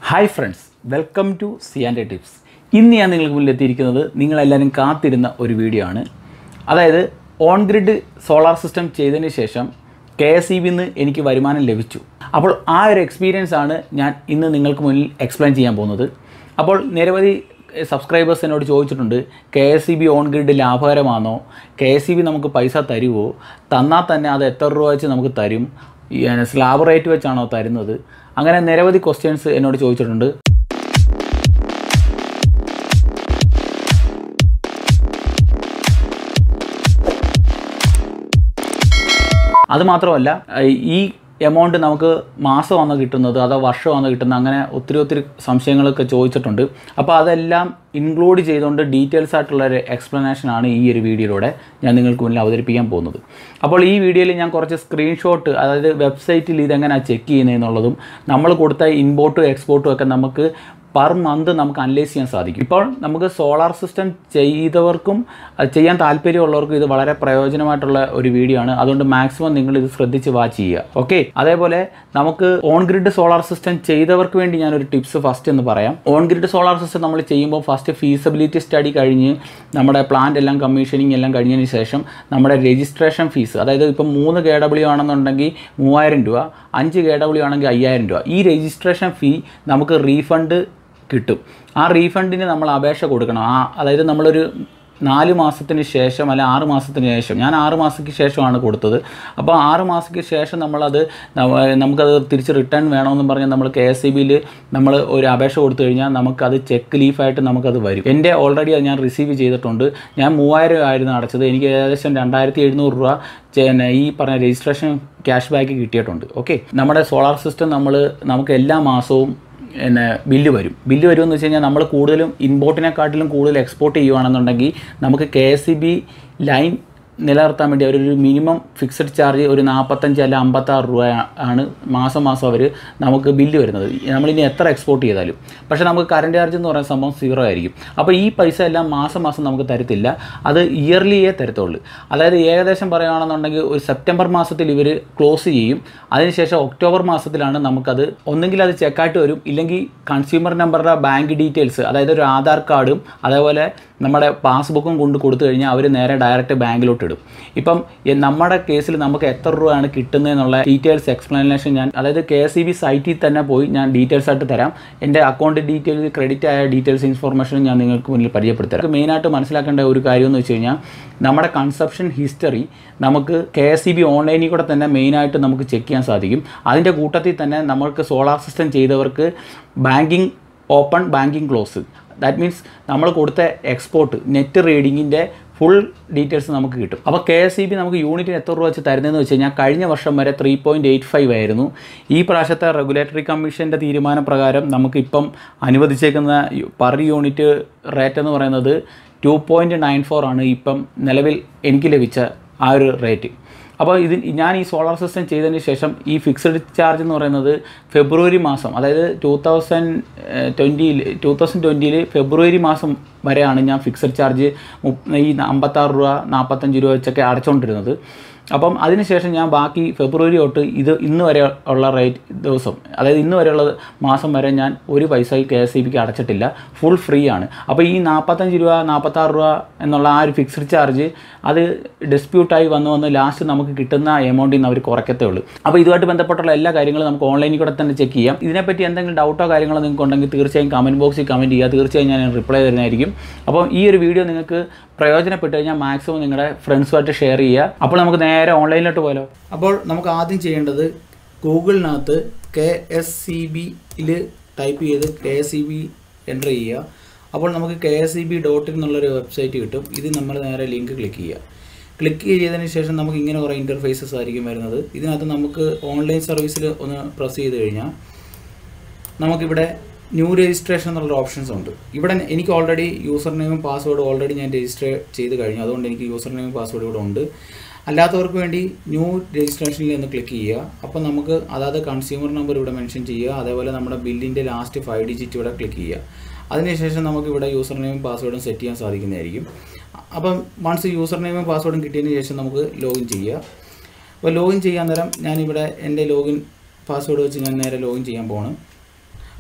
hi friends welcome to സിയാൻ്റെ tips ഇന്ന് ഞാൻ നിങ്ങൾക്ക് മുന്നിൽ എത്തിയിരിക്കുന്നത് നിങ്ങളെല്ലാവരും കാത്തിരുന്ന ഒരു വീഡിയോ ആണ് അതായത് ഓൺ ഗ്രിഡ് സോളാർ സിസ്റ്റം ചെയ്തതിന് ശേഷം കെ എസ് ഇ ബിന്ന് എനിക്ക് വരുമാനം ലഭിച്ചു അപ്പോൾ ആ ഒരു എക്സ്പീരിയൻസ് ആണ് ഞാൻ ഇന്ന് നിങ്ങൾക്ക് മുന്നിൽ എക്സ്പ്ലെയിൻ ചെയ്യാൻ പോകുന്നത് അപ്പോൾ നിരവധി സബ്സ്ക്രൈബേഴ്സ് എന്നോട് ചോദിച്ചിട്ടുണ്ട് K S E B on grid ലാഭകരമാണോ കെ എസ് ഇ ബി നമുക്ക് പൈസ തരുമോ തന്നാൽ തന്നെ അത് എത്ര രൂപ വെച്ച് നമുക്ക് തരും ഈ സ്ലാബ് റേറ്റ് വെച്ചാണോ തരുന്നത് അങ്ങനെ നിരവധി ക്വസ്റ്റ്യൻസ് എന്നോട് ചോദിച്ചിട്ടുണ്ട് അതുമാത്രമല്ല ഈ എമൗണ്ട് നമുക്ക് മാസമാണ് കിട്ടുന്നത് അതോ വർഷമാണ് കിട്ടുന്നത് അങ്ങനെ ഒത്തിരി ഒത്തിരി സംശയങ്ങളൊക്കെ ചോദിച്ചിട്ടുണ്ട് അപ്പോൾ അതെല്ലാം ഇൻക്ലൂഡ് ചെയ്തുകൊണ്ട് ഡീറ്റെയിൽസ് ആയിട്ടുള്ള ഒരു എക്സ്പ്ലനേഷൻ ആണ് ഈ ഒരു വീഡിയോയിലൂടെ ഞാൻ നിങ്ങൾക്ക് മുന്നിൽ അവതരിപ്പിക്കാൻ പോകുന്നത് അപ്പോൾ ഈ വീഡിയോയിൽ ഞാൻ കുറച്ച് സ്ക്രീൻഷോട്ട് അതായത് വെബ്സൈറ്റിൽ ഇതെങ്ങനെയാണ് ചെക്ക് ചെയ്യുന്നതെന്നുള്ളതും നമ്മൾ കൊടുത്ത ഇൻപോർട്ടും എക്സ്പോർട്ടും ഒക്കെ നമുക്ക് പെർ മന്ത് നമുക്ക് അനലൈസ് ചെയ്യാൻ സാധിക്കും ഇപ്പോൾ നമുക്ക് സോളാർ സിസ്റ്റം ചെയ്തവർക്കും അത് ചെയ്യാൻ താല്പര്യമുള്ളവർക്കും ഇത് വളരെ പ്രയോജനമായിട്ടുള്ള ഒരു വീഡിയോ ആണ് അതുകൊണ്ട് മാക്സിമം നിങ്ങൾ ഇത് ശ്രദ്ധിച്ച് വാച്ച് ചെയ്യുക ഓക്കെ അതേപോലെ നമുക്ക് ഓൺ ഗ്രിഡ് സോളാർ സിസ്റ്റം ചെയ്തവർക്ക് വേണ്ടി ഞാനൊരു ടിപ്സ് ഫസ്റ്റ് എന്ന് പറയാം ഓൺ ഗ്രിഡ് സോളാർ സിസ്റ്റം നമ്മൾ ചെയ്യുമ്പോൾ ഫസ്റ്റ് ഫീസബിലിറ്റി സ്റ്റഡി കഴിഞ്ഞ് നമ്മുടെ പ്ലാന്റ് എല്ലാം കമ്മീഷനിങ് എല്ലാം കഴിഞ്ഞതിന് ശേഷം നമ്മുടെ രജിസ്ട്രേഷൻ ഫീസ് അതായത് ഇപ്പം മൂന്ന് കെ ഡബ്ല്യു ആണെന്നുണ്ടെങ്കിൽ മൂവായിരം രൂപ അഞ്ച് കെ ഡബ്ല്യു ആണെങ്കിൽ അയ്യായിരം രൂപ ഈ രജിസ്ട്രേഷൻ ഫീ നമുക്ക് റീഫണ്ട് കിട്ടും ആ റീഫണ്ടിന് നമ്മൾ അപേക്ഷ കൊടുക്കണം ആ അതായത് നമ്മളൊരു നാല് മാസത്തിന് ശേഷം അല്ല ആറ് മാസത്തിന് ശേഷം ഞാൻ ആറ് മാസത്തിന് ശേഷമാണ് കൊടുത്തത് അപ്പോൾ ആറ് മാസത്തിന് ശേഷം നമ്മളത് നമ- നമുക്കത് തിരിച്ച് റിട്ടേൺ വേണമെന്ന് പറഞ്ഞ് നമ്മൾ കെ എസ് സി ബിയിൽ നമ്മൾ ഒരു അപേക്ഷ കൊടുത്തു കഴിഞ്ഞാൽ നമുക്കത് ചെക്ക് ലീഫായിട്ട് നമുക്കത് വരും എൻ്റെ ഓൾറെഡി അത് ഞാൻ റിസീവ് ചെയ്തിട്ടുണ്ട് ഞാൻ മൂവായിരം ആയിരുന്നു അടച്ചത് എനിക്ക് ഏകദേശം രണ്ടായിരത്തി എഴുന്നൂറ് രൂപ ചെ- പിന്നെ ഈ പറഞ്ഞ രജിസ്ട്രേഷൻ ക്യാഷ് ബാക്ക് കിട്ടിയിട്ടുണ്ട് ഓക്കെ നമ്മുടെ സോളാർ സിസ്റ്റം നമ്മൾ നമുക്ക് എല്ലാ മാസവും പിന്നെ ബില്ല് വരും ബില്ല് വരുമെന്ന് വെച്ച് കഴിഞ്ഞാൽ നമ്മൾ കൂടുതലും ഇമ്പോർട്ടിനെക്കാട്ടിലും കൂടുതൽ എക്സ്പോർട്ട് ചെയ്യുകയാണെന്നുണ്ടെങ്കിൽ നമുക്ക് K S C B line നിലനിർത്താൻ വേണ്ടി അവരൊരു മിനിമം ഫിക്സഡ് ചാർജ് ഒരു നാൽപ്പത്തഞ്ച് അല്ല അമ്പത്താറ് രൂപ ആണ് മാസം മാസം അവർ നമുക്ക് ബില്ല് വരുന്നത് നമ്മളിനി എത്ര എക്സ്പോർട്ട് ചെയ്താലും പക്ഷേ നമുക്ക് കറണ്ട് ചാർജ് എന്ന് പറയുന്ന സംഭവം സീറോ ആയിരിക്കും അപ്പോൾ ഈ പൈസ എല്ലാം മാസം മാസം നമുക്ക് തരത്തില്ല അത് ഇയർലിയേ തരത്തുള്ളൂ അതായത് ഏകദേശം പറയുകയാണെന്നുണ്ടെങ്കിൽ ഒരു സെപ്റ്റംബർ മാസത്തിൽ ഇവർ ക്ലോസ് ചെയ്യും അതിനുശേഷം ഒക്ടോബർ മാസത്തിലാണ് നമുക്കത് ഒന്നെങ്കിൽ അത് ചെക്കായിട്ട് വരും ഇല്ലെങ്കിൽ കൺസ്യൂമർ നമ്പറുടെ ബാങ്ക് ഡീറ്റെയിൽസ് അതായത് ഒരു ആധാർ കാർഡും അതേപോലെ നമ്മുടെ പാസ്ബുക്കും കൊണ്ട് കൊടുത്തു കഴിഞ്ഞാൽ അവർ നേരെ ഡയറക്റ്റ് ബാങ്കിലോട്ട് ഇടും ഇപ്പം എ- നമ്മുടെ കേസിൽ നമുക്ക് എത്ര രൂപയാണ് കിട്ടുന്നതെന്നുള്ള ഡീറ്റെയിൽസ് എക്സ്പ്ലനേഷൻ ഞാൻ അതായത് കെ എസ് ഇ ബി സൈറ്റിൽ തന്നെ പോയി ഞാൻ ഡീറ്റെയിൽസ് ആയിട്ട് തരാം എൻ്റെ അക്കൗണ്ട് ഡീറ്റെയിൽസ് ക്രെഡിറ്റ് ആയ ഡീറ്റെയിൽസ് ഇൻഫോർമേഷൻ ഞാൻ നിങ്ങൾക്ക് മുന്നിൽ പരിചയപ്പെടുത്തരാം മെയിനായിട്ട് മനസ്സിലാക്കേണ്ട ഒരു കാര്യം എന്ന് വെച്ച് കഴിഞ്ഞാൽ നമ്മുടെ കൺസപ്ഷൻ ഹിസ്റ്ററി നമുക്ക് കെ എസ് ഇ ബി ഓൺലൈനിൽ കൂടെ തന്നെ മെയിനായിട്ട് നമുക്ക് ചെക്ക് ചെയ്യാൻ സാധിക്കും അതിൻ്റെ കൂട്ടത്തിൽ തന്നെ നമ്മൾക്ക് സോളാർ സിസ്റ്റം ചെയ്തവർക്ക് banking open banking close that means നമ്മൾ കൊടുത്ത എക്സ്പോർട്ട് നെറ്റ് റീഡിങ്ങിൻ്റെ ഫുൾ ഡീറ്റെയിൽസ് നമുക്ക് കിട്ടും അപ്പോൾ കെ എസ് ഇ ബി നമുക്ക് യൂണിറ്റിന് എത്ര രൂപ വെച്ച് തരുന്നതെന്ന് വെച്ച് കഴിഞ്ഞാൽ കഴിഞ്ഞ വർഷം വരെ ത്രീ പോയിൻറ്റ് എയ്റ്റ് ഫൈവ് ആയിരുന്നു ഈ പ്രാവശ്യത്തെ റെഗുലേറ്ററി കമ്മീഷൻ്റെ തീരുമാനപ്രകാരം നമുക്കിപ്പം അനുവദിച്ചേക്കുന്ന പെർ യൂണിറ്റ് റേറ്റ് എന്ന് പറയുന്നത് ടു പോയിൻറ്റ് നയൻ ഫോർ ആണ് ഇപ്പം നിലവിൽ എനിക്ക് ലഭിച്ച ആ ഒരു റേറ്റ് അപ്പോൾ ഇത് ഞാൻ ഈ സോളാർ സിസ്റ്റം ചെയ്തതിന് ശേഷം ഈ ഫിക്സഡ് ചാർജ് എന്ന് പറയുന്നത് ഫെബ്രുവരി മാസം അതായത് ടൂ തൗസൻഡ് ട്വൻറ്റിയിൽ ടൂ തൗസൻഡ് ട്വൻറ്റിയിൽ ഫെബ്രുവരി മാസം വരെയാണ് ഞാൻ ഫിക്സഡ് ചാർജ് മുപ്പ- ഈ അമ്പത്താറ് രൂപ നാൽപ്പത്തഞ്ച് രൂപ വെച്ചൊക്കെ അടച്ചുകൊണ്ടിരുന്നത് അപ്പം അതിനുശേഷം ഞാൻ ബാക്കി ഫെബ്രുവരി തൊട്ട് ഇത് ഇന്ന് വരെ ഉള്ള റേറ്റ് ദിവസം അതായത് ഇന്ന് വരെയുള്ള മാസം വരെ ഞാൻ ഒരു പൈസ കെ എസ് ഇ ബിക്ക് അടച്ചിട്ടില്ല ഫുൾ ഫ്രീ ആണ് അപ്പോൾ ഈ നാൽപ്പത്തഞ്ച് രൂപ നാൽപ്പത്താറ് രൂപ എന്നുള്ള ആ ഒരു ഫിക്സ്ഡ് ചാർജ് അത് ഡിസ്പ്യൂട്ടായി വന്ന് വന്ന് ലാസ്റ്റ് നമുക്ക് കിട്ടുന്ന എമൗണ്ടിൽ നിന്ന് അവർ കുറയ്ക്കത്തേ ഉള്ളൂ അപ്പോൾ ഇതുമായിട്ട് ബന്ധപ്പെട്ടുള്ള എല്ലാ കാര്യങ്ങളും നമുക്ക് ഓൺലൈനിൽ കൂടെ തന്നെ ചെക്ക് ചെയ്യാം ഇതിനെപ്പറ്റി എന്തെങ്കിലും ഡൗട്ടോ കാര്യങ്ങളോ നിങ്ങൾക്ക് ഉണ്ടെങ്കിൽ തീർച്ചയായും കമൻറ്റ് ബോക്സിൽ കമൻറ്റ് ചെയ്യുക തീർച്ചയായും ഞാൻ റിപ്ലൈ തരുന്നതായിരിക്കും അപ്പോൾ ഈ ഒരു വീഡിയോ നിങ്ങൾക്ക് പ്രയോജനപ്പെട്ട് കഴിഞ്ഞാൽ മാക്സിമം നിങ്ങളുടെ ഫ്രണ്ട്സുമായിട്ട് ഷെയർ ചെയ്യുക അപ്പോൾ നമുക്ക് നേരെ ഓൺലൈനിലോട്ട് പോയാലോ അപ്പോൾ നമുക്ക് ആദ്യം ചെയ്യേണ്ടത് ഗൂഗിളിനകത്ത് കെ എസ് സി ബിയിൽ ടൈപ്പ് ചെയ്ത് K S C B enter ചെയ്യുക അപ്പോൾ നമുക്ക് K S C B dot എന്നുള്ളൊരു വെബ്സൈറ്റ് കിട്ടും ഇത് നമ്മൾ നേരെ ലിങ്ക് ക്ലിക്ക് ചെയ്യുക ക്ലിക്ക് ചെയ്തതിന് ശേഷം നമുക്ക് ഇങ്ങനെ കുറേ ഇൻ്റർഫേസസ് ആയിരിക്കും വരുന്നത് ഇതിനകത്ത് നമുക്ക് ഓൺലൈൻ സർവീസിൽ ഒന്ന് പ്രസ് ചെയ്ത് കഴിഞ്ഞാൽ നമുക്കിവിടെ ന്യൂ രജിസ്ട്രേഷൻ എന്നുള്ള ഓപ്ഷൻസ് ഉണ്ട് ഇവിടെ എനിക്ക് ഓൾറെഡി യൂസർ നെയിമും പാസ്വേഡും ഓൾറെഡി ഞാൻ രജിസ്റ്റർ ചെയ്ത് കഴിഞ്ഞു അതുകൊണ്ട് എനിക്ക് യൂസർ നെയിമും പാസ്വേഡും ഇവിടെ ഉണ്ട് അല്ലാത്തവർക്ക് വേണ്ടി ന്യൂ രജിസ്ട്രേഷനിൽ ഒന്ന് ക്ലിക്ക് ചെയ്യുക അപ്പോൾ നമുക്ക് അതായത് കൺസ്യൂമർ നമ്പർ ഇവിടെ മെൻഷൻ ചെയ്യുക അതേപോലെ നമ്മുടെ ബില്ലിൻ്റെ ലാസ്റ്റ് ഫൈവ് ഡിജിറ്റ് ഇവിടെ ക്ലിക്ക് ചെയ്യുക അതിനുശേഷം നമുക്ക് ഇവിടെ യൂസർ നെയിമും പാസ്വേഡും സെറ്റ് ചെയ്യാൻ സാധിക്കുന്നതായിരിക്കും അപ്പം വൺസ് യൂസർ നെയിമും പാസ്വേഡും കിട്ടിയതിന് ശേഷം നമുക്ക് ലോഗിൻ ചെയ്യുക അപ്പോൾ ലോഗിൻ ചെയ്യാൻ നേരം ഞാനിവിടെ എൻ്റെ ലോഗിൻ പാസ്വേഡ് വെച്ച് ഞാൻ നേരെ ലോഗിൻ ചെയ്യാൻ പോകണം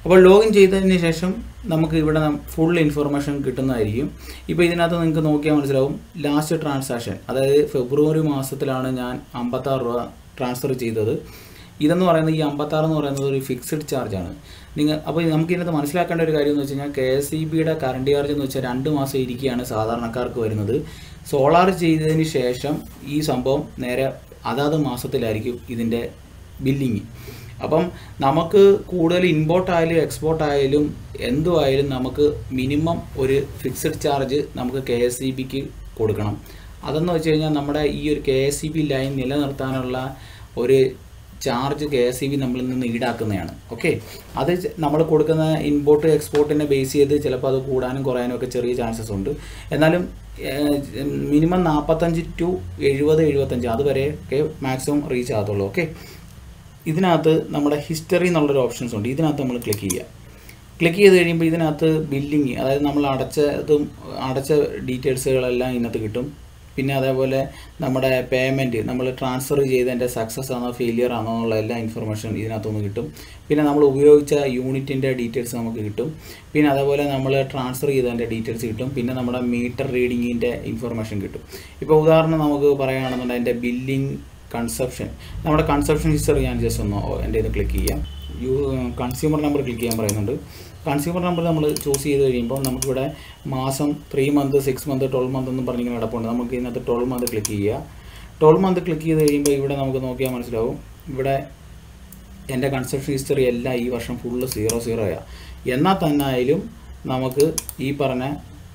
അപ്പോൾ ലോഗിൻ ചെയ്തതിന് ശേഷം നമുക്ക് ഇവിടെ ഫുൾ ഇൻഫർമേഷൻ കിട്ടുന്നതായിരിക്കും ഇപ്പോൾ ഇതിനകത്ത് നിങ്ങൾക്ക് നോക്കിയാൽ മനസ്സിലാവും ലാസ്റ്റ് ട്രാൻസാക്ഷൻ അതായത് ഫെബ്രുവരി മാസത്തിലാണ് ഞാൻ അമ്പത്താറ് രൂപ ട്രാൻസ്ഫർ ചെയ്തത് ഇതെന്ന് പറയുന്നത് ഈ അമ്പത്താറ് എന്ന് പറയുന്നത് ഒരു ഫിക്സ്ഡ് ചാർജാണ് നിങ്ങൾ അപ്പോൾ നമുക്ക് ഇതിനകത്ത് മനസ്സിലാക്കേണ്ട ഒരു കാര്യം എന്ന് വെച്ച് കഴിഞ്ഞാൽ കെ എസ് ഇ ബിയുടെ കറണ്ട് ചാർജ് എന്ന് വെച്ചാൽ രണ്ട് മാസം ഇരിക്കുകയാണ് സാധാരണക്കാർക്ക് വരുന്നത് സോളാർ ചെയ്തതിന് ശേഷം ഈ സംഭവം നേരെ അതാത് മാസത്തിലായിരിക്കും ഇതിൻ്റെ ബില്ലിങ് അപ്പം നമുക്ക് കൂടുതൽ ഇമ്പോർട്ട് ആയാലും എക്സ്പോർട്ട് ആയാലും എന്തുമായാലും നമുക്ക് മിനിമം ഒരു ഫിക്സഡ് ചാർജ് നമുക്ക് കെ എസ് ഇ ബിക്ക് കൊടുക്കണം അതെന്ന് വെച്ച് കഴിഞ്ഞാൽ നമ്മുടെ ഈ ഒരു K S E B line നിലനിർത്താനുള്ള ഒരു charge K S E B നമ്മളിൽ നിന്ന് ഈടാക്കുന്നതാണ് ഓക്കെ അത് നമ്മൾ കൊടുക്കുന്ന ഇമ്പോർട്ട് എക്സ്പോർട്ടിനെ ബേസ് ചെയ്ത് ചിലപ്പോൾ അത് കൂടാനും കുറയാനും ഒക്കെ ചെറിയ ചാൻസസ് ഉണ്ട് എന്നാലും മിനിമം നാൽപ്പത്തഞ്ച് ടു എഴുപത് എഴുപത്തഞ്ച് അതുവരെ ഒക്കെ മാക്സിമം റീച്ച് ആകത്തുള്ളൂ ഓക്കെ ഇതിനകത്ത് നമ്മുടെ ഹിസ്റ്ററി എന്നുള്ളൊരു ഓപ്ഷൻസ് ഉണ്ട് ഇതിനകത്ത് നമ്മൾ ക്ലിക്ക് ചെയ്യുക ക്ലിക്ക് ചെയ്ത് കഴിയുമ്പോൾ ഇതിനകത്ത് ബില്ലിങ് അതായത് നമ്മൾ അടച്ചതും അടച്ച ഡീറ്റെയിൽസുകളെല്ലാം ഇതിനകത്ത് കിട്ടും പിന്നെ അതേപോലെ നമ്മുടെ പേയ്മെൻറ്റ് നമ്മൾ ട്രാൻസ്ഫർ ചെയ്തതിൻ്റെ സക്സസ് ആണോ ഫെയിലിയർ ആണോ എന്നുള്ള എല്ലാ ഇൻഫർമേഷൻ ഇതിനകത്തുനിന്ന് കിട്ടും പിന്നെ നമ്മൾ ഉപയോഗിച്ച യൂണിറ്റിൻ്റെ ഡീറ്റെയിൽസ് നമുക്ക് കിട്ടും പിന്നെ അതേപോലെ നമ്മൾ ട്രാൻസ്ഫർ ചെയ്തതിൻ്റെ ഡീറ്റെയിൽസ് കിട്ടും പിന്നെ നമ്മുടെ മീറ്റർ റീഡിങ്ങിൻ്റെ ഇൻഫർമേഷൻ കിട്ടും ഇപ്പോൾ ഉദാഹരണം നമുക്ക് പറയുകയാണെന്നുണ്ടെങ്കിൽ അതിൻ്റെ ബില്ലിംഗ് കൺസപ്ഷൻ നമ്മുടെ കൺസപ്ഷൻ ഹിസ്റ്ററി ഞാൻ ജസ്റ്റ് ഒന്ന് എൻ്റെ ഇത് ക്ലിക്ക് ചെയ്യാം യു കൺസ്യൂമർ നമ്പർ ക്ലിക്ക് ചെയ്യാൻ പറയുന്നുണ്ട് കൺസ്യൂമർ നമ്പർ നമ്മൾ ചൂസ് ചെയ്ത് കഴിയുമ്പോൾ നമുക്കിവിടെ മാസം three month six month twelve month എന്ന് പറഞ്ഞിങ്ങനെ കിടപ്പുണ്ട് നമുക്ക് ഇതിനകത്ത് ട്വൽവ് മന്ത് ക്ലിക്ക് ചെയ്യുക ട്വൽവ് മന്ത് ക്ലിക്ക് ചെയ്ത് കഴിയുമ്പോൾ ഇവിടെ നമുക്ക് നോക്കിയാൽ മനസ്സിലാവും ഇവിടെ എൻ്റെ കൺസപ്ഷൻ ഹിസ്റ്ററി എല്ലാം ഈ വർഷം ഫുള്ള് സീറോ സീറോയാണ് എന്നാൽ തന്നെ ആയാലും നമുക്ക് ഈ പറഞ്ഞ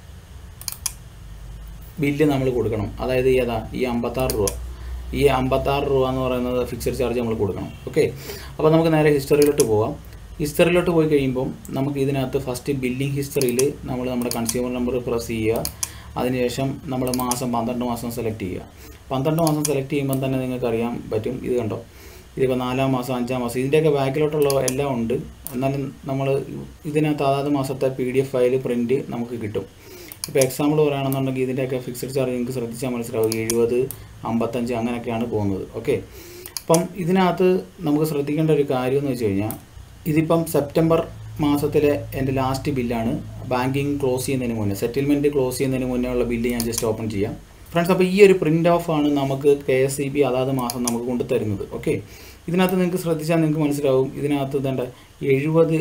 ബില്ല് നമ്മൾ കൊടുക്കണം അതായത് ഏതാ ഈ അമ്പത്താറ് രൂപ ഈ അമ്പത്താറ് രൂപ എന്ന് പറയുന്നത് ഫിക്സഡ് ചാർജ് നമ്മൾ കൊടുക്കണം ഓക്കെ അപ്പോൾ നമുക്ക് നേരെ ഹിസ്റ്ററിയിലോട്ട് പോവാം ഹിസ്റ്ററിയിലോട്ട് പോയി കഴിയുമ്പം നമുക്ക് ഇതിനകത്ത് ഫസ്റ്റ് ബില്ലിംഗ് ഹിസ്റ്ററിയിൽ നമ്മൾ നമ്മുടെ കൺസ്യൂമർ നമ്പർ പ്രസ് ചെയ്യുക അതിനുശേഷം നമ്മൾ മാസം പന്ത്രണ്ട് മാസം സെലക്ട് ചെയ്യുക പന്ത്രണ്ട് മാസം സെലക്ട് ചെയ്യുമ്പോൾ തന്നെ നിങ്ങൾക്ക് അറിയാൻ പറ്റും ഇത് കണ്ടോ ഇതിപ്പോൾ നാലാം മാസം അഞ്ചാം മാസം ഇതിൻ്റെയൊക്കെ ബാക്കിലോട്ടുള്ള എല്ലാം ഉണ്ട് എന്നാലും നമ്മൾ ഇതിനകത്ത് അതാത് മാസത്തെ P D F file print നമുക്ക് കിട്ടും ഇപ്പോൾ എക്സാമ്പിൾ പറയുകയാണെന്നുണ്ടെങ്കിൽ ഇതിൻ്റെയൊക്കെ ഫിക്സഡ് ചാർജ് നിങ്ങൾക്ക് ശ്രദ്ധിച്ചാൽ മനസ്സിലാവും എഴുപത് അമ്പത്തഞ്ച് അങ്ങനെയൊക്കെയാണ് പോകുന്നത് ഓക്കെ അപ്പം ഇതിനകത്ത് നമുക്ക് ശ്രദ്ധിക്കേണ്ട ഒരു കാര്യം എന്ന് വെച്ച് കഴിഞ്ഞാൽ ഇതിപ്പം സെപ്റ്റംബർ മാസത്തിലെ എൻ്റെ ലാസ്റ്റ് ബില്ലാണ് ബാങ്കിങ് ക്ലോസ് ചെയ്യുന്നതിന് മുന്നേ സെറ്റിൽമെൻറ്റ് ക്ലോസ് ചെയ്യുന്നതിന് മുന്നേ ഉള്ള ബില്ല് ഞാൻ ജസ്റ്റ് ഓപ്പൺ ചെയ്യാം ഫ്രണ്ട്സ് അപ്പോൾ ഈ ഒരു പ്രിൻ്റ് ഓഫ് ആണ് നമുക്ക് കെ എസ് ഇ ബി അതാത് മാസം നമുക്ക് കൊണ്ടു തരുന്നത് ഓക്കെ ഇതിനകത്ത് നിങ്ങൾക്ക് ശ്രദ്ധിച്ചാൽ നിങ്ങൾക്ക് മനസ്സിലാവും ഇതിനകത്ത് ഇതേണ്ട എഴുപത്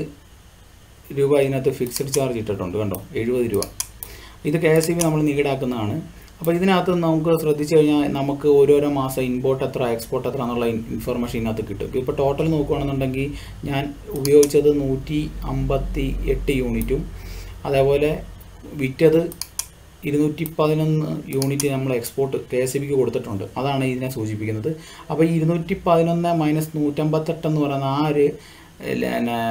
രൂപ ഇതിനകത്ത് ഫിക്സഡ് ചാർജ് ഇട്ടിട്ടുണ്ട് കണ്ടോ എഴുപത് രൂപ ഇത് കെ എസ് ഇ ബി നമ്മൾ ഈടാക്കുന്നതാണ് അപ്പോൾ ഇതിനകത്ത് നമുക്ക് ശ്രദ്ധിച്ചു കഴിഞ്ഞാൽ നമുക്ക് ഓരോരോ മാസം ഇമ്പോർട്ട് എത്ര എക്സ്പോർട്ട് എത്ര എന്നുള്ള ഇൻഫർമേഷൻ ഇതിനകത്ത് കിട്ടും ഇപ്പോൾ ടോട്ടൽ നോക്കുകയാണെന്നുണ്ടെങ്കിൽ ഞാൻ ഉപയോഗിച്ചത് നൂറ്റി അമ്പത്തി എട്ട് യൂണിറ്റും അതേപോലെ വിറ്റത് ഇരുന്നൂറ്റി പതിനൊന്ന് യൂണിറ്റ് നമ്മൾ എക്സ്പോർട്ട് കെ എസ് ബിക്ക് കൊടുത്തിട്ടുണ്ട് അതാണ് ഇതിനെ സൂചിപ്പിക്കുന്നത് അപ്പോൾ ഈ ഇരുന്നൂറ്റി പതിനൊന്ന് മൈനസ് നൂറ്റമ്പത്തെട്ട് എന്ന് പറയുന്ന ആ ഒരു പിന്നെ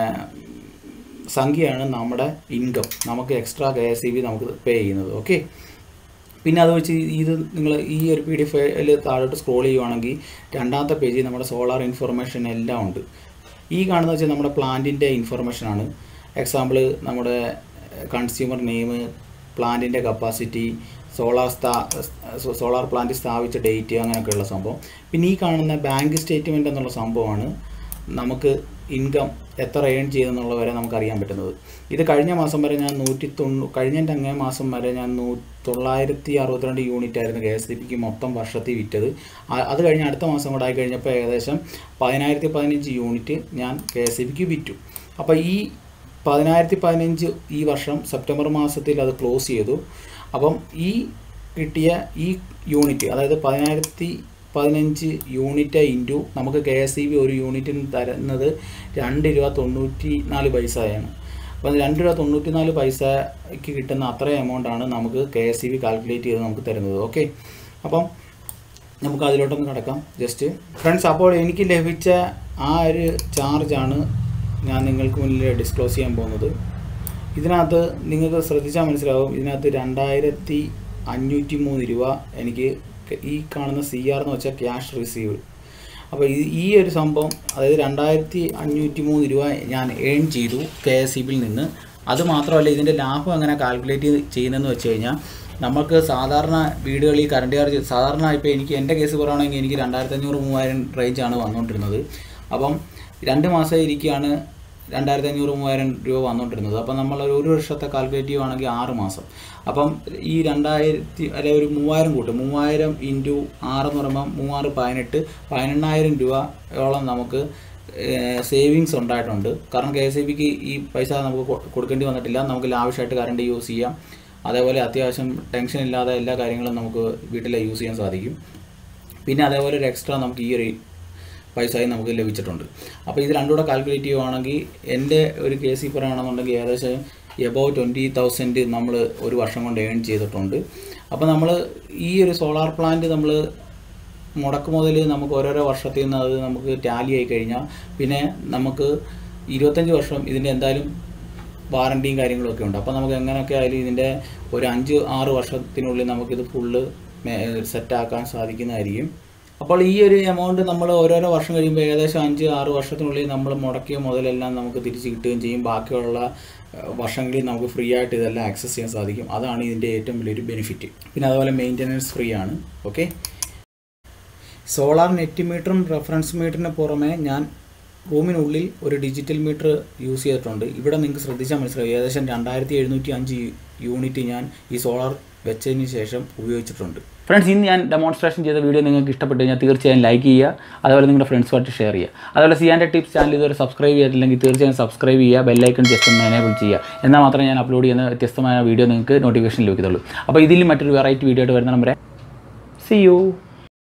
സംഖ്യയാണ് നമ്മുടെ ഇൻകം നമുക്ക് extra K S E B നമുക്ക് പേ ചെയ്യുന്നത് ഓക്കെ പിന്നെ അത് വെച്ച് ഇത് നിങ്ങൾ ഈ ഒരു പി ഡി എഫ് ഫയൽ താഴോട്ട് സ്ക്രോൾ ചെയ്യുവാണെങ്കിൽ രണ്ടാമത്തെ പേജിൽ നമ്മുടെ സോളാർ ഇൻഫർമേഷൻ എല്ലാം ഉണ്ട് ഈ കാണുന്നത് വെച്ചാൽ നമ്മുടെ പ്ലാന്റിൻ്റെ ഇൻഫർമേഷനാണ് എക്സാമ്പിൾ നമ്മുടെ കൺസ്യൂമർ നെയിം പ്ലാന്റിൻ്റെ കപ്പാസിറ്റി സോളാർ സ്ഥാ സോളാർ പ്ലാന്റ് സ്ഥാപിച്ച ഡേറ്റ് അങ്ങനെയൊക്കെയുള്ള സംഭവം പിന്നെ ഈ കാണുന്ന ബാങ്ക് സ്റ്റേറ്റ്മെൻറ്റ് എന്നുള്ള സംഭവമാണ് നമുക്ക് ഇൻകം എത്ര ഏൺ ചെയ്തെന്നുള്ള വരെ നമുക്ക് അറിയാൻ പറ്റുന്നത് ഇത് കഴിഞ്ഞ മാസം വരെ ഞാൻ നൂറ്റി തൊണ്ണൂ കഴിഞ്ഞ അങ്ങേ മാസം വരെ ഞാൻ നൂ തൊള്ളായിരത്തി അറുപത്തിരണ്ട് യൂണിറ്റ് ആയിരുന്നു കെ എസ് ഡി പിക്ക് മൊത്തം വർഷത്തിൽ വിറ്റത് ആ- അത് കഴിഞ്ഞ് അടുത്ത മാസം കൂടെ ആയി കഴിഞ്ഞപ്പോൾ ഏകദേശം പതിനായിരത്തി പതിനഞ്ച് യൂണിറ്റ് ഞാൻ കെ എസ് ഡി പിക്ക് വിറ്റു അപ്പോൾ ഈ പതിനായിരത്തി പതിനഞ്ച് ഈ വർഷം സെപ്റ്റംബർ മാസത്തിൽ അത് ക്ലോസ് ചെയ്തു അപ്പം ഈ കിട്ടിയ ഈ യൂണിറ്റ് അതായത് പതിനായിരത്തി പതിനഞ്ച് യൂണിറ്റ് ഇൻറ്റു നമുക്ക് കെ എസ് ഇ ബി ഒരു യൂണിറ്റിന് തരുന്നത് രണ്ട് രൂപ തൊണ്ണൂറ്റി നാല് പൈസയാണ് അപ്പം രണ്ട് രൂപ തൊണ്ണൂറ്റി നാല് പൈസയ്ക്ക് കിട്ടുന്ന അത്രയും എമൗണ്ടാണ് നമുക്ക് K S E B calculate ചെയ്ത് നമുക്ക് തരുന്നത് ഓക്കെ അപ്പം നമുക്ക് അതിലോട്ടൊന്ന് കിടക്കാം ജസ്റ്റ് ഫ്രണ്ട്സ് അപ്പോൾ എനിക്ക് ലഭിച്ച ആ ഒരു ചാർജാണ് ഞാൻ നിങ്ങൾക്ക് മുന്നിൽ ഡിസ്ക്ലോസ് ചെയ്യാൻ പോകുന്നത് ഇതിനകത്ത് നിങ്ങൾക്ക് ശ്രദ്ധിച്ചാൽ മനസ്സിലാവും ഇതിനകത്ത് രണ്ടായിരത്തി അഞ്ഞൂറ്റി മൂന്ന് രൂപ എനിക്ക് ഈ കാണുന്ന സി ആർ എന്ന് വെച്ചാൽ ക്യാഷ് റിസീവ് അപ്പോൾ ഈ ഈ ഒരു സംഭവം അതായത് രണ്ടായിരത്തി അഞ്ഞൂറ്റി മൂന്ന് രൂപ ഞാൻ ഏൺ ചെയ്തു കെ എസ് ഇ ബിയിൽ നിന്ന് അത് മാത്രമല്ല ഇതിൻ്റെ ലാഭം എങ്ങനെ കാൽക്കുലേറ്റ് ചെയ്യുന്നതെന്ന് വെച്ച് കഴിഞ്ഞാൽ നമുക്ക് സാധാരണ വീടുകളിൽ കറണ്ട് ചാർജ് സാധാരണ ഇപ്പോൾ എനിക്ക് എൻ്റെ കേസ് പറയുകയാണെങ്കിൽ എനിക്ക് രണ്ടായിരത്തി അഞ്ഞൂറ് മൂവായിരം റേഞ്ചാണ് വന്നുകൊണ്ടിരുന്നത് അപ്പം രണ്ട് മാസം ഇരിക്കുകയാണ് രണ്ടായിരത്തി അഞ്ഞൂറ് മൂവായിരം രൂപ വന്നുകൊണ്ടിരുന്നത് അപ്പം നമ്മൾ ഒരു വർഷത്തെ കാൽക്കുലേറ്റ് ചെയ്യുവാണെങ്കിൽ ആറ് മാസം അപ്പം ഈ രണ്ടായിരത്തി അല്ലെ ഒരു മൂവായിരം കൂട്ടും മൂവായിരം ഇൻറ്റു ആറെന്ന് പറയുമ്പോൾ മൂവാറ് പതിനെട്ട് പതിനെണ്ണായിരം രൂപയോളം നമുക്ക് സേവിങ്സ് ഉണ്ടായിട്ടുണ്ട് കാരണം കെ എസ് ഇ ബിക്ക് ഈ പൈസ നമുക്ക് കൊ- കൊടുക്കേണ്ടി വന്നിട്ടില്ല നമുക്ക് ലാവിഷായിട്ട് കറണ്ട് യൂസ് ചെയ്യാം അതേപോലെ അത്യാവശ്യം ടെൻഷൻ ഇല്ലാതെ എല്ലാ കാര്യങ്ങളും നമുക്ക് വീട്ടിൽ യൂസ് ചെയ്യാൻ സാധിക്കും പിന്നെ അതേപോലെ ഒരു എക്സ്ട്രാ നമുക്ക് ഈ ഒരു പൈസയും നമുക്ക് ലഭിച്ചിട്ടുണ്ട് അപ്പോൾ ഇത് രണ്ടും കൂടെ കാൽക്കുലേറ്റ് ചെയ്യുവാണെങ്കിൽ എൻ്റെ ഒരു കേസിൽ പറയുകയാണെന്നുണ്ടെങ്കിൽ ഏകദേശം എബോവ് ട്വൻറ്റി തൗസൻഡ് നമ്മൾ ഒരു വർഷം കൊണ്ട് ഏൺ ചെയ്തിട്ടുണ്ട് അപ്പോൾ നമ്മൾ ഈ ഒരു സോളാർ പ്ലാന്റ് നമ്മൾ മുടക്ക് മുതൽ നമുക്ക് ഓരോരോ വർഷത്തിൽ നിന്ന് അത് നമുക്ക് ടാലി ആയി കഴിഞ്ഞാൽ പിന്നെ നമുക്ക് ഇരുപത്തഞ്ച് വർഷം ഇതിൻ്റെ എന്തായാലും വാറണ്ടിയും കാര്യങ്ങളൊക്കെ ഉണ്ട് അപ്പോൾ നമുക്ക് എങ്ങനെയൊക്കെ ആയാലും ഇതിൻ്റെ ഒരു അഞ്ച് ആറ് വർഷത്തിനുള്ളിൽ നമുക്കിത് ഫുള്ള് സെറ്റാക്കാൻ സാധിക്കുന്നതായിരിക്കും അപ്പോൾ ഈ ഒരു എമൗണ്ട് നമ്മൾ ഓരോരോ വർഷം കഴിയുമ്പോൾ ഏകദേശം അഞ്ച് ആറ് വർഷത്തിനുള്ളിൽ നമ്മൾ മുടക്കിയ മുതലെല്ലാം നമുക്ക് തിരിച്ച് കിട്ടുകയും ചെയ്യും ബാക്കിയുള്ള ഏഹ്, വർഷങ്ങളിൽ നമുക്ക് ഫ്രീ ആയിട്ട് ഇതെല്ലാം ആക്സസ് ചെയ്യാൻ സാധിക്കും അതാണ് ഇതിൻ്റെ ഏറ്റവും വലിയൊരു ബെനിഫിറ്റ് പിന്നെ അതുപോലെ മെയിൻ്റനൻസ് ഫ്രീ ആണ് ഓക്കെ സോളാർ നെറ്റ് മീറ്ററും റെഫറൻസ് മീറ്ററിന് പുറമെ ഞാൻ റൂമിനുള്ളിൽ ഒരു ഡിജിറ്റൽ മീറ്റർ യൂസ് ചെയ്തിട്ടുണ്ട് ഇവിടെ നിങ്ങൾക്ക് ശ്രദ്ധിച്ചാൽ മനസ്സിലാവും ഏകദേശം രണ്ടായിരത്തി എഴുന്നൂറ്റി അഞ്ച് യൂണിറ്റ് ഞാൻ ഈ സോളാർ വെച്ചതിന് ശേഷം ഉപയോഗിച്ചിട്ടുണ്ട് ഫ്രണ്ട്സ് ഇന്ന് ഞാൻ ഡെമോൺസ്ട്രേഷൻ ചെയ്ത വീഡിയോ നിങ്ങൾക്ക് ഇഷ്ടപ്പെട്ട് കഴിഞ്ഞാൽ തീർച്ചയായും ലൈക്ക് ചെയ്യുക അതുപോലെ നിങ്ങളുടെ ഫ്രണ്ട്സുമായിട്ട് ഷെയർ ചെയ്യുക അതുപോലെ സിയാൻ്റെ ടിപ്സ് ചാനൽ ഇതുവരെ സബ്സ്ക്രൈബ് ചെയ്തിട്ടില്ലെങ്കിൽ തീർച്ചയായും സബ്സ്ക്രൈബ് ചെയ്യുക ബെല്ലൈക്കൺ ജസ്റ്റ് ഒന്ന് എനേബിൾ ചെയ്യുക എന്നാൽ മാത്രമേ ഞാൻ അപ്ലോഡ് ചെയ്യുന്ന വ്യത്യസ്തമായ വീഡിയോ നിങ്ങൾക്ക് നോട്ടിഫിക്കേഷൻ ലഭിക്കത്തുള്ളൂ അപ്പോൾ ഇതിൽ മറ്റൊരു വെറൈറ്റി വീഡിയോ ആയിട്ട് വരുന്ന നമ്പറെ സി യു